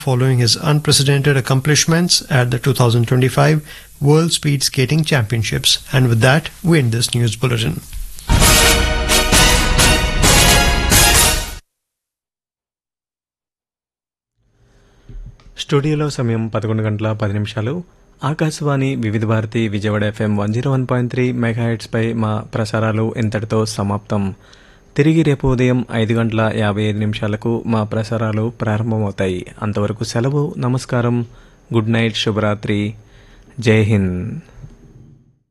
following his unprecedented accomplishments at the 2025 World Speed Skating Championships. And with that, we end this news bulletin. స్టూడియోలో సమయం పదకొండు గంటల పది నిమిషాలు Akashvani Vividh Bharati Vijayawada FM one zero one point three మెగాహెట్స్పై మా ప్రసారాలు ఇంతటితో సమాప్తం తిరిగి రేపు ఉదయం ఐదు గంటల యాభై ఐదు నిమిషాలకు మా ప్రసారాలు ప్రారంభమవుతాయి అంతవరకు సెలవు నమస్కారం గుడ్ నైట్ శుభరాత్రి జై హింద్